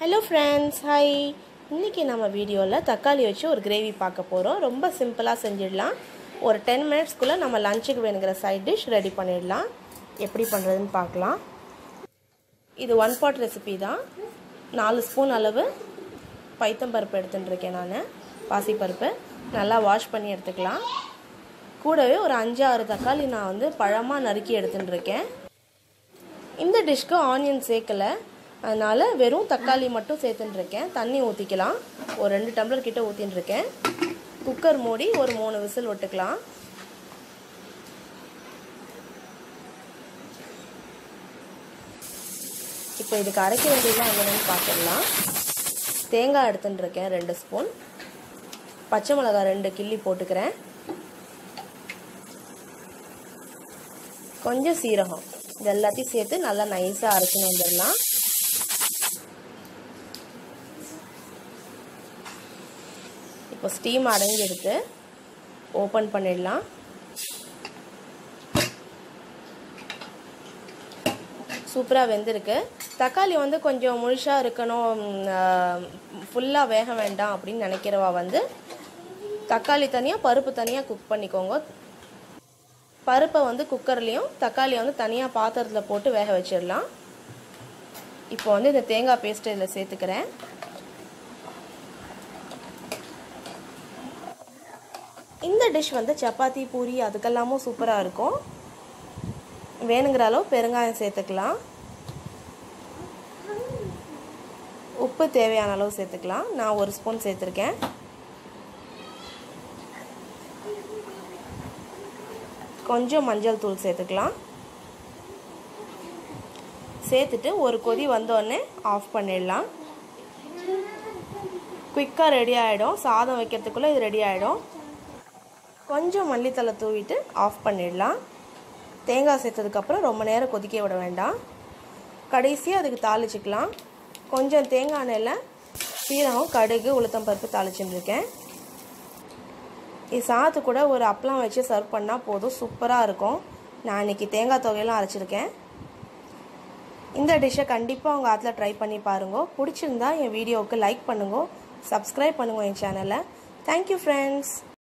hello friends hi இன்றைக்கி நம்ம வீடியோவில் தக்காளி வச்சு ஒரு கிரேவி பார்க்க போகிறோம் ரொம்ப சிம்பிளாக செஞ்சிடலாம் ஒரு டென் மினிட்ஸ்க்குள்ளே நம்ம லஞ்சுக்கு வேணுங்கிற சைட் டிஷ் ரெடி பண்ணிடலாம் எப்படி பண்ணுறதுன்னு பார்க்கலாம் இது ஒன் பாட் ரெசிபி தான் நாலு ஸ்பூன் அளவு பைத்தம்பருப்பு எடுத்துட்டுருக்கேன் நான் பாசிப்பருப்பு நல்லா வாஷ் பண்ணி எடுத்துக்கலாம் கூடவே ஒரு அஞ்சு ஆறு தக்காளி நான் வந்து பழமாக நறுக்கி எடுத்துட்டுருக்கேன் இந்த டிஷ்க்கு ஆனியன் சேர்க்கலை அதனால் வெறும் தக்காளி மட்டும் சேர்த்துட்டுருக்கேன் தண்ணி ஊற்றிக்கலாம் ஒரு ரெண்டு டம்ளர் கிட்ட ஊற்றிட்டுருக்கேன் குக்கர் மூடி ஒரு மூணு விசில் விட்டுக்கலாம் இப்போ இதுக்கு அரைக்க வேண்டியதுலாம் என்னென்னு பார்த்துடலாம் தேங்காய் எடுத்துட்டுருக்கேன் ரெண்டு ஸ்பூன் பச்சை மிளகாய் ரெண்டு கிள்ளி போட்டுக்கிறேன் கொஞ்சம் சீரகம் இது எல்லாத்தையும் சேர்த்து நல்லா நைஸாக அரைச்சின்னு வந்துடலாம் இப்போ ஸ்டீம் அடங்கி எடுத்து ஓப்பன் பண்ணிடலாம் சூப்பராக வெந்திருக்கு தக்காளி வந்து கொஞ்சம் முழுசாக இருக்கணும் ஃபுல்லாக வேக வேண்டாம் அப்படின்னு நினைக்கிறவா வந்து தக்காளி தனியாக பருப்பு தனியாக குக் பண்ணிக்கோங்க பருப்பை வந்து குக்கர்லேயும் தக்காளியை வந்து தனியாக பாத்திரத்தில் போட்டு வேக வச்சிடலாம் இப்போ வந்து இந்த தேங்காய் பேஸ்ட் இதில் சேர்த்துக்கிறேன் இந்த டிஷ் வந்து சப்பாத்தி பூரி அதுக்கெல்லாமும் சூப்பராக இருக்கும் வேணுங்கிற அளவு பெருங்காயம் சேர்த்துக்கலாம் உப்பு தேவையான அளவு சேர்த்துக்கலாம் நான் ஒரு ஸ்பூன் சேர்த்துருக்கேன் கொஞ்சம் மஞ்சள் தூள் சேர்த்துக்கலாம் சேர்த்துட்டு ஒரு கொதி வந்தோடனே ஆஃப் பண்ணிடலாம் குயிக்காக ரெடி ஆகிடும் சாதம் வைக்கிறதுக்குள்ளே இது ரெடி ஆகிடும் கொஞ்சம் மல்லித்தலை தூவிட்டு ஆஃப் பண்ணிடலாம் தேங்காய் சேர்த்ததுக்கப்புறம் ரொம்ப நேரம் கொதிக்க விட வேண்டாம் கடைசியாக அதுக்கு தாளிச்சிக்கலாம் கொஞ்சம் தேங்காய் எண்ணெயில் சீரகம் கடுகு உளுத்தம்பருப்பு தாளிச்சுட்டுருக்கேன் இது சாத்து கூட ஒரு அப்பளம் வச்சு சர்வ் பண்ணால் போதும் சூப்பராக இருக்கும் நான் இன்றைக்கி தேங்காய் தொகையெல்லாம் அரைச்சிருக்கேன் இந்த டிஷ்ஷை கண்டிப்பாக உங்கள் ஆற்றுல ட்ரை பண்ணி பாருங்க பிடிச்சிருந்தா என் வீடியோவுக்கு லைக் பண்ணுங்க சப்ஸ்கிரைப் பண்ணுங்க என் சேனலை தேங்க்யூ ஃப்ரெண்ட்ஸ்